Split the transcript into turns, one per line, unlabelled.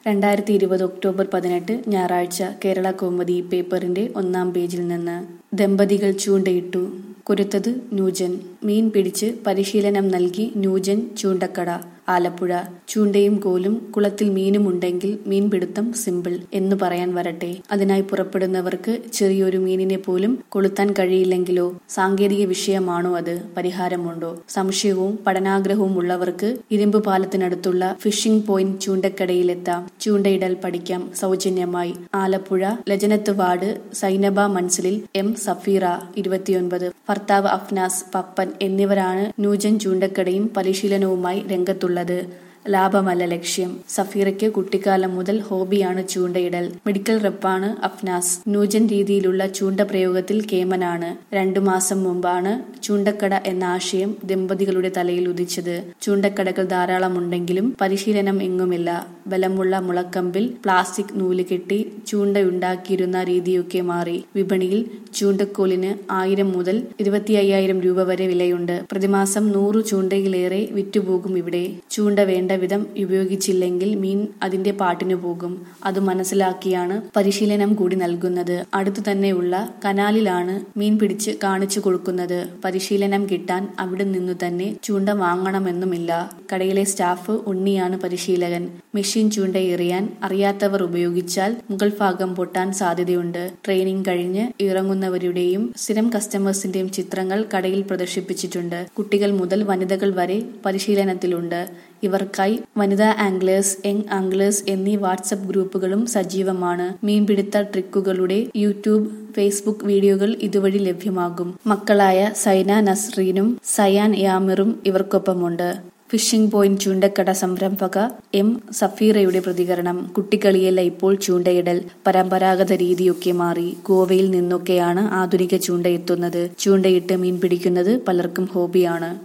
രണ്ടായിരത്തി ഇരുപത് ഒക്ടോബർ പതിനെട്ട് ഞായറാഴ്ച കേരള കൗമുദി പേപ്പറിന്റെ ഒന്നാം പേജിൽ നിന്ന് ദമ്പതികൾ ചൂണ്ടയിട്ടു കുരുത്തത് ന്യൂജൻ മീൻ പിടിച്ച് പരിശീലനം നൽകി ന്യൂജൻ ചൂണ്ടക്കട ആലപ്പുഴ ചൂണ്ടയും കോലും കുളത്തിൽ മീനും ഉണ്ടെങ്കിൽ മീൻപിടുത്തം സിമ്പിൾ എന്ന് പറയാൻ വരട്ടെ അതിനായി പുറപ്പെടുന്നവർക്ക് ചെറിയൊരു മീനിനെ പോലും കൊളുത്താൻ കഴിയില്ലെങ്കിലോ സാങ്കേതിക വിഷയമാണോ അത് പരിഹാരമുണ്ടോ സംശയവും പഠനാഗ്രഹവും ഉള്ളവർക്ക് ഇരുമ്പ് പാലത്തിനടുത്തുള്ള ഫിഷിംഗ് പോയിന്റ് ചൂണ്ടക്കടയിലെത്താം ചൂണ്ടയിടൽ പഠിക്കാം സൗജന്യമായി ആലപ്പുഴ ലജനത്ത് വാർഡ് സൈനബ മൻസിലിൽ എം സഫീറ ഇരുപത്തിയൊൻപത് ഭർത്താവ് അഫ്നാസ് പപ്പൻ എന്നിവരാണ് ന്യൂജൻ ചൂണ്ടക്കടയും പരിശീലനവുമായി രംഗത്തുള്ളത് ലാഭമല്ല ലക്ഷ്യം സഫീറയ്ക്ക് കുട്ടിക്കാലം മുതൽ ഹോബിയാണ് ചൂണ്ടയിടൽ മെഡിക്കൽ റെപ്പാണ് അഫ്നാസ് ന്യൂജൻ രീതിയിലുള്ള ചൂണ്ട പ്രയോഗത്തിൽ കേമനാണ് രണ്ടു മാസം മുമ്പാണ് ചൂണ്ടക്കട എന്ന ആശയം ദമ്പതികളുടെ തലയിൽ ഉദിച്ചത് ചൂണ്ടക്കടകൾ ധാരാളമുണ്ടെങ്കിലും പരിശീലനം എങ്ങുമില്ല ബലമുള്ള മുളക്കമ്പിൽ പ്ലാസ്റ്റിക് നൂല് കെട്ടി ചൂണ്ടയുണ്ടാക്കിയിരുന്ന രീതിയൊക്കെ മാറി വിപണിയിൽ ചൂണ്ടക്കോലിന് ആയിരം മുതൽ ഇരുപത്തി അയ്യായിരം രൂപ വരെ വിലയുണ്ട് പ്രതിമാസം നൂറു ചൂണ്ടയിലേറെ വിറ്റുപോകും ഇവിടെ ചൂണ്ട വേണ്ട വിധം ഉപയോഗിച്ചില്ലെങ്കിൽ മീൻ അതിന്റെ പാട്ടിനു പോകും അത് മനസ്സിലാക്കിയാണ് പരിശീലനം കൂടി നൽകുന്നത് അടുത്തു തന്നെയുള്ള കനാലിലാണ് മീൻ പിടിച്ച് കാണിച്ചു കൊടുക്കുന്നത് പരിശീലനം കിട്ടാൻ അവിടെ നിന്നു തന്നെ ചൂണ്ട വാങ്ങണമെന്നുമില്ല കടയിലെ സ്റ്റാഫ് ഉണ്ണിയാണ് പരിശീലകൻ മെഷീൻ ചൂണ്ട എറിയാൻ അറിയാത്തവർ ഉപയോഗിച്ചാൽ മുകൾ ഭാഗം പൊട്ടാൻ സാധ്യതയുണ്ട് ട്രെയിനിങ് കഴിഞ്ഞ് ഇറങ്ങുന്നവരുടെയും സ്ഥിരം കസ്റ്റമേഴ്സിന്റെയും ചിത്രങ്ങൾ കടയിൽ പ്രദർശിപ്പിച്ചിട്ടുണ്ട് കുട്ടികൾ മുതൽ വനിതകൾ വരെ പരിശീലനത്തിലുണ്ട് ഇവർക്കായി വനിതാ ആംഗ്ലേഴ്സ് യങ് ആംഗ്ലേഴ്സ് എന്നീ വാട്സപ്പ് ഗ്രൂപ്പുകളും സജീവമാണ് മീൻപിടുത്ത ട്രിക്കുകളുടെ യൂട്യൂബ് ഫേസ്ബുക്ക് വീഡിയോകൾ ഇതുവഴി ലഭ്യമാകും മക്കളായ സൈന നസ്രീനും സയാൻ യാമിറും ഇവർക്കൊപ്പമുണ്ട് ഫിഷിംഗ് പോയിന്റ് ചൂണ്ടക്കട സംരംഭക എം സഫീറയുടെ പ്രതികരണം കുട്ടികളിയല്ല ഇപ്പോൾ ചൂണ്ടയിടൽ പരമ്പരാഗത രീതിയൊക്കെ മാറി ഗോവയിൽ നിന്നൊക്കെയാണ് ആധുനിക ചൂണ്ട എത്തുന്നത് ചൂണ്ടയിട്ട് മീൻ പിടിക്കുന്നത് പലർക്കും ഹോബിയാണ്